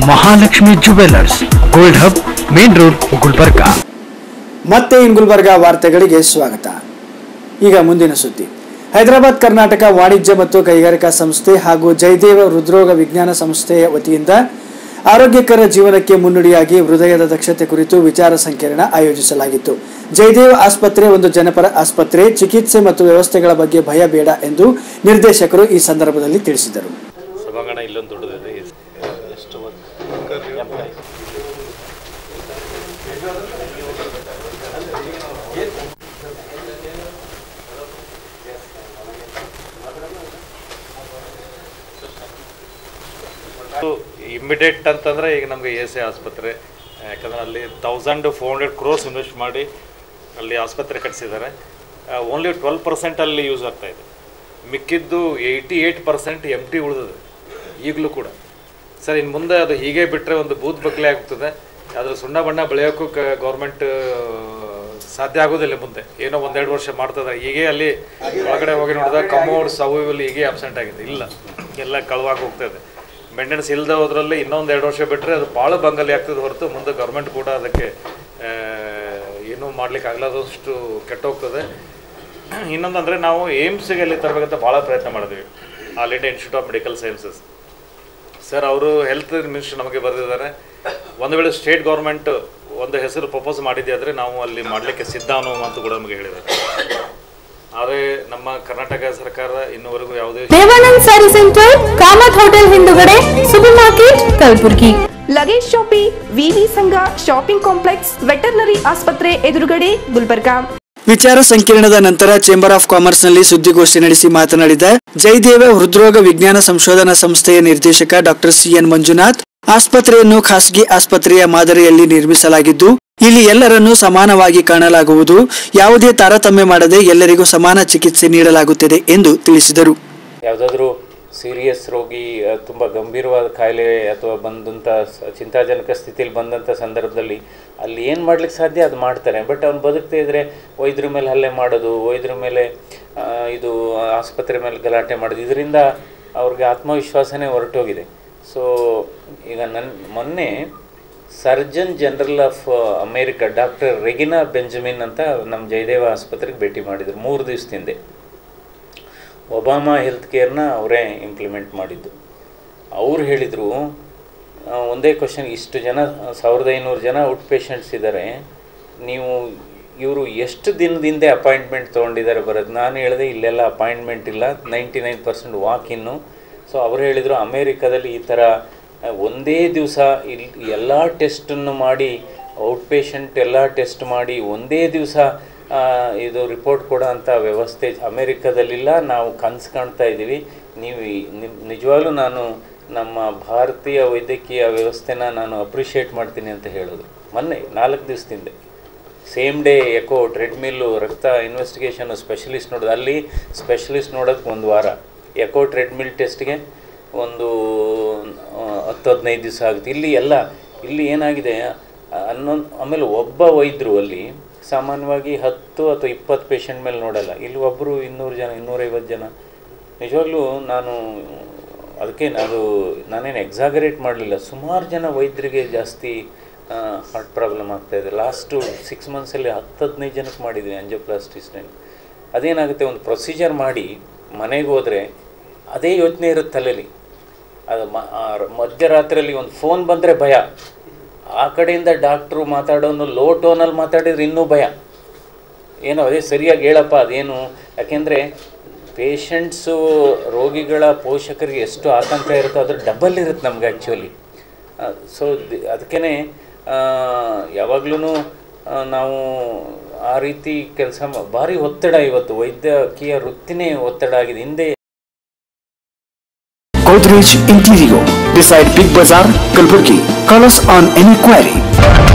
Mahalakshmi jewellers gold hub main road Gulbarga ಮತ್ತೆ in Gulbarga ವಾರ್ತೆಗಳಿಗೆ ಸ್ವಾಗತ ಈಗ ಮುಂದಿನ ಸುದ್ದಿ ಹೈದರಾಬಾದ್ ಕರ್ನಾಟಕ ವಾಣಿಜ್ಯ ಮತ್ತು ಕೈಗಾರಿಕಾ ಸಂಸ್ಥೆ ಹಾಗೂ ಜಯದೇವ ಹೃದ್ರೋಗ ವಿಜ್ಞಾನ ಸಂಸ್ಥೆಯ ವತಿಯಿಂದ ಆರೋಗ್ಯಕರ ಜೀವನಕ್ಕೆ ಮುನ್ನುಡಿಯಾಗಿ ಹೃದಯದ ದಕ್ಷತೆ ಕುರಿತು ವಿಚಾರ ಸಂಕಿರಣ ಆಯೋಜಿಸಲಾಗಿತ್ತು ಜಯದೇವ ಆಸ್ಪತ್ರೆ ಒಂದು ಜನಪರ ಆಸ್ಪತ್ರೆ ಚಿಕಿತ್ಸೆ ಮತ್ತು ವ್ಯವಸ್ಥೆಗಳ ಬಗ್ಗೆ ಭಯ ಬೇಡ ಎಂದು ನಿರ್ದೇಶಕರು ಈ ಸಂದರ್ಭದಲ್ಲಿ ತಿಳಿಸಿದರು ಸಭಾಂಗಣ ಇಲ್ಲೊಂದು ದೊಡ್ಡದಿದೆ ಎಷ್ಟು ಇಮ್ಮಿಡಿಯೇಟ್ ಅಂತಂದರೆ ಈಗ ನಮಗೆ ಎ ಸಿ ಆಸ್ಪತ್ರೆ ಯಾಕಂದರೆ ಅಲ್ಲಿ thousand four hundred crores invest ಮಾಡಿ ಅಲ್ಲಿ ಆಸ್ಪತ್ರೆ ಕಟ್ಟಿಸಿದ್ದಾರೆ ಓನ್ಲಿ ಟ್ವೆಲ್ ಪರ್ಸೆಂಟ್ ಅಲ್ಲಿ ಯೂಸ್ ಆಗ್ತಾ ಇದೆ ಮಿಕ್ಕಿದ್ದು eighty eight percent empty ಉಳಿದಿದೆ ಈಗಲೂ ಕೂಡ ಸರ್ ಇನ್ನು ಮುಂದೆ ಅದು ಹೀಗೆ ಬಿಟ್ಟರೆ ಒಂದು ಬೂತ್ ಬಕ್ಲೆ ಆಗ್ತದೆ ಅದ್ರ ಸುಣ್ಣ ಬಣ್ಣ ಬೆಳೆಯೋಕ್ಕೂ ಕ ಗೌರ್ಮೆಂಟ್ ಸಾಧ್ಯ ಆಗೋದಿಲ್ಲ ಮುಂದೆ ಏನೋ ಒಂದೆರಡು ವರ್ಷ ಮಾಡ್ತದೆ ಹೀಗೆ ಅಲ್ಲಿ ಒಳಗಡೆ ಹೋಗಿ ನೋಡಿದಾಗ ಕಮೋಡ್ಸ್ ಅವು ಇವೆಲ್ಲ ಹೀಗೆ ಅಬ್ಸೆಂಟ್ ಆಗಿದೆ ಇಲ್ಲ ಎಲ್ಲ ಕಳುವಾಗಿ ಹೋಗ್ತದೆ ಮೇಂಟೆನೆನ್ಸ್ ಇಲ್ಲದೆ ಹೋದ್ರಲ್ಲಿ ಇನ್ನೊಂದು ಎರಡು ವರ್ಷ ಬಿಟ್ಟರೆ ಅದು ಭಾಳ ಬಂಗಲಿ ಆಗ್ತದೆ ಹೊರತು ಮುಂದೆ ಗೌರ್ಮೆಂಟ್ ಕೂಡ ಅದಕ್ಕೆ ಆ, ಏನೂ ಮಾಡ್ಲಿಕ್ಕೆ ಆಗಲಾದಷ್ಟು ಕೆಟ್ಟೋಗ್ತದೆ ಇನ್ನೊಂದಂದರೆ ನಾವು ಏಮ್ಸ್ಗೆ ಅಲ್ಲಿ ತರಬೇಕಂತ ಭಾಳ ಪ್ರಯತ್ನ ಮಾಡಿದ್ವಿ all India institute of medical sciences sir ಅವರು ಹೆಲ್ತ್ ಮಿನಿಸ್ಟರ್ ನಮಗೆ ಬರೆದಿದ್ದಾರೆ ಒಂದು ವೇಳೆ ಸ್ಟೇಟ್ ಗೌರ್ಮೆಂಟ್ ಒಂದು ಹೆಸರು ಪ್ರಪೋಸ್ ಮಾಡಿದ್ದೆ ಆದರೆ ನಾವು ಅಲ್ಲಿ ಮಾಡಲಿಕ್ಕೆ ಸಿದ್ಧ ಅನ್ನೋ ಮಾತು ಕೂಡ ನಮಗೆ ಹೇಳಿದ್ದಾರೆ ಆದರೆ ನಮ್ಮ ಕರ್ನಾಟಕ ಸರ್ಕಾರ ಇನ್ನೂವರೆಗೂ ಯಾವುದೇ ದೇವಾನಂದ್ ಸ್ಯಾರಿ ಸೆಂಟರ್ ಕಾಮತ್ ಹೋಟೆಲ್ ಹಿಂದುಗಡೆ super market Kalaburagi luggage shoppe V V Sangha shopping complex veterinary ಆಸ್ಪತ್ರೆ ಎದುರುಗಡೆ ಗುಲ್ಬರ್ಗಾ ವಿಚಾರ ಸಂಕಿರಣದ ನಂತರ ಚೇಂಬರ್ ಆಫ್ ಕಾಮರ್ಸ್ನಲ್ಲಿ ಸುದ್ದಿಗೋಷ್ಠಿ ನಡೆಸಿ ಮಾತನಾಡಿದ ಜಯದೇವ ಹೃದ್ರೋಗ ವಿಜ್ಞಾನ ಸಂಶೋಧನಾ ಸಂಸ್ಥೆಯ ನಿರ್ದೇಶಕ ಡಾಕ್ಟರ್ ಸಿಎನ್ ಮಂಜುನಾಥ್ ಆಸ್ಪತ್ರೆಯನ್ನು ಖಾಸಗಿ ಆಸ್ಪತ್ರೆಯ ಮಾದರಿಯಲ್ಲಿ ನಿರ್ಮಿಸಲಾಗಿದ್ದು ಇಲ್ಲಿ ಎಲ್ಲರನ್ನೂ ಸಮಾನವಾಗಿ ಕಾಣಲಾಗುವುದು ಯಾವುದೇ ತಾರತಮ್ಯ ಮಾಡದೆ ಎಲ್ಲರಿಗೂ ಸಮಾನ ಚಿಕಿತ್ಸೆ ನೀಡಲಾಗುತ್ತದೆ ಎಂದು ತಿಳಿಸಿದರು ಯಾವುದಾದ್ರೂ ಸೀರಿಯಸ್ ರೋಗಿ ಅಹ್, ತುಂಬ ಗಂಭೀರವಾದ ಕಾಯಿಲೆ ಅಥವಾ ಬಂದಂಥ ಸ- ಚಿಂತಾಜನಕ ಸ್ಥಿತಿಲಿ ಬಂದಂಥ ಸಂದರ್ಭದಲ್ಲಿ ಅಲ್ಲಿ ಏನು ಮಾಡ್ಲಿಕ್ಕೆ ಸಾಧ್ಯ ಅದು ಮಾಡ್ತಾರೆ ಬಟ್ ಅವ್ನು ಬದುಕ್ತಾ ಇದ್ದರೆ ವೈದ್ಯರ ಮೇಲೆ ಹಲ್ಲೆ ಮಾಡೋದು ವೈದ್ಯರ ಮೇಲೆ ಆ, ಇದು ಆಸ್ಪತ್ರೆ ಮೇಲೆ ಗಲಾಟೆ ಮಾಡೋದು ಇದರಿಂದ ಅವ್ರಿಗೆ ಆತ್ಮವಿಶ್ವಾಸನೇ ಹೊರಟೋಗಿದೆ ಸೊ ಈಗ ನನ್ನ ಮೊನ್ನೆ surgeon general of America doctor Regina Benjamin ಅಂತ ನಮ್ಮ ಜಯದೇವ ಆಸ್ಪತ್ರೆಗೆ ಭೇಟಿ ಮಾಡಿದರು ಮೂರು ದಿವಸದ ಹಿಂದೆ ಒಬಾಮಾ ಹೆಲ್ತ್ ಕೇರ್ನ ಅವರೇ ಇಂಪ್ಲಿಮೆಂಟ್ ಮಾಡಿದ್ದು ಅವ್ರು ಹೇಳಿದರು ಒಂದೇ ಕ್ವಶನ್ ಇಷ್ಟು ಜನ ಸಾವಿರದ ಐನೂರು ಜನ ಔಟ್ ಪೇಷಂಟ್ಸ್ ಇದ್ದಾರೆ ನೀವು ಇವರು ಎಷ್ಟು ದಿನದಿಂದ ಅಪಾಯಿಂಟ್ಮೆಂಟ್ ತೊಗೊಂಡಿದ್ದಾರೆ ಬರೋದು ನಾನು ಹೇಳಿದೆ ಇಲ್ಲೆಲ್ಲ ಅಪಾಯಿಂಟ್ಮೆಂಟ್ ಇಲ್ಲ ನೈಂಟಿ ನೈನ್ ಪರ್ಸೆಂಟ್ ವಾಕ್ ಇನ್ನು ಸೊ ಅವ್ರು ಹೇಳಿದರು ಅಮೇರಿಕಾದಲ್ಲಿ ಈ ಥರ ಆ, ಒಂದೇ ದಿವಸ ಇಲ್ಲಿ ಎಲ್ಲ ಟೆಸ್ಟನ್ನು ಮಾಡಿ ಔಟ್ ಪೇಷಂಟ್ ಎಲ್ಲ ಟೆಸ್ಟ್ ಮಾಡಿ ಒಂದೇ ದಿವಸ ಇದು ರಿಪೋರ್ಟ್ ಕೊಡೋ ಅಂಥ ವ್ಯವಸ್ಥೆ ಅಮೇರಿಕಾದಲ್ಲಿಲ್ಲ ನಾವು ಕನಸು ಕಾಣ್ತಾ ಇದ್ದೀವಿ ನೀವು ಈ- ನಿಮ್ ನಿಜವಾಗ್ಲೂ ನಾನು ನಮ್ಮ ಭಾರತೀಯ ವೈದ್ಯಕೀಯ ವ್ಯವಸ್ಥೆನ ನಾನು ಅಪ್ರಿಷಿಯೇಟ್ ಮಾಡ್ತೀನಿ ಅಂತ ಹೇಳೋದು ಮೊನ್ನೆ ನಾಲ್ಕು ದಿವಸದಿಂದ ಸೇಮ್ ಡೇ ಎಕೋ ಟ್ರೆಡ್ಮಿಲ್ಲು ರಕ್ತ ಇನ್ವೆಸ್ಟಿಗೇಷನ್ ಸ್ಪೆಷಲಿಸ್ಟ್ ನೋಡೋದು ಅಲ್ಲಿ ಸ್ಪೆಷಲಿಸ್ಟ್ ನೋಡೋಕ್ಕೆ ಒಂದು ವಾರ ಎಕೋ ಟ್ರೆಡ್ಮಿಲ್ ಟೆಸ್ಟ್ಗೆ ಒಂದು ಆ, ಹತ್ತು ಹದಿನೈದು ದಿವಸ ಆಗುತ್ತೆ ಇಲ್ಲಿ ಎಲ್ಲ ಇಲ್ಲಿ ಏನಾಗಿದೆ ಹನ್ನೊಂದು ಆಮೇಲೆ ಒಬ್ಬ ವೈದ್ಯರು ಅಲ್ಲಿ ಸಾಮಾನ್ಯವಾಗಿ ಹತ್ತು ಅಥವಾ ಇಪ್ಪತ್ತು ಪೇಷಂಟ್ ಮೇಲೆ ನೋಡಲ್ಲ ಇಲ್ಲಿ ಒಬ್ಬರು ಇನ್ನೂರು ಜನ ಇನ್ನೂರೈವತ್ತು ಜನ ನಿಜವಾಗ್ಲೂ ನಾನು ಅದಕ್ಕೆ ಅದು ನಾನೇನು ಎಕ್ಸಾಗರೇಟ್ ಮಾಡಲಿಲ್ಲ ಸುಮಾರು ಜನ ವೈದ್ಯರಿಗೆ ಜಾಸ್ತಿ ಹಾರ್ಟ್ ಪ್ರಾಬ್ಲಮ್ ಆಗ್ತಾಯಿದೆ ಲಾಸ್ಟು ಸಿಕ್ಸ್ ಮಂತ್ಸಲ್ಲಿ ಹತ್ತು ಹದಿನೈದು ಜನಕ್ಕೆ ಮಾಡಿದ್ವಿ ಅಂಜೋಪ್ಲಾಸ್ಟಿಸ್ನಲ್ಲಿ ಅದೇನಾಗುತ್ತೆ ಒಂದು ಪ್ರೊಸೀಜರ್ ಮಾಡಿ ಮನೆಗೆ ಹೋದರೆ ಅದೇ ಯೋಚನೆ ಇರುತ್ತೆ ತಲೆಯಲ್ಲಿ ಅದು ಮ ಆ ರ- ಮಧ್ಯರಾತ್ರಿಯಲ್ಲಿ ಒಂದು ಫೋನ್ ಬಂದರೆ ಭಯ ಆ ಕಡೆಯಿಂದ ಡಾಕ್ಟ್ರು ಮಾತಾಡೋನು ಲೋ ಟೋನಲ್ಲಿ ಮಾತಾಡಿದ್ರೆ ಇನ್ನೂ ಭಯ ಏನೋ ಅದೇ ಸರಿಯಾಗಿ ಹೇಳಪ್ಪ ಅದೇನು ಯಾಕೆಂದರೆ ಪೇಷಂಟ್ಸು ರೋಗಿಗಳ ಪೋಷಕರಿಗೆ ಎಷ್ಟು ಆತಂಕ ಇರುತ್ತೋ ಅದ್ರ ಡಬಲ್ ಇರುತ್ತೆ ನಮ್ಗೆ ಆ್ಯಕ್ಚುಲಿ ಸೊ ಅದಕ್ಕೇ ಯಾವಾಗ್ಲೂ ನಾವು ಆ ರೀತಿ ಕೆಲಸ ಭಾರಿ ಒತ್ತಡ ಇವತ್ತು ವೈದ್ಯಕೀಯ ವೃತ್ತಿನೇ ಒತ್ತಡ ಆಗಿದೆ ಹಿಂದೆ Godrej Interior beside Big Bazaar, Kalburgi. Call us on any query.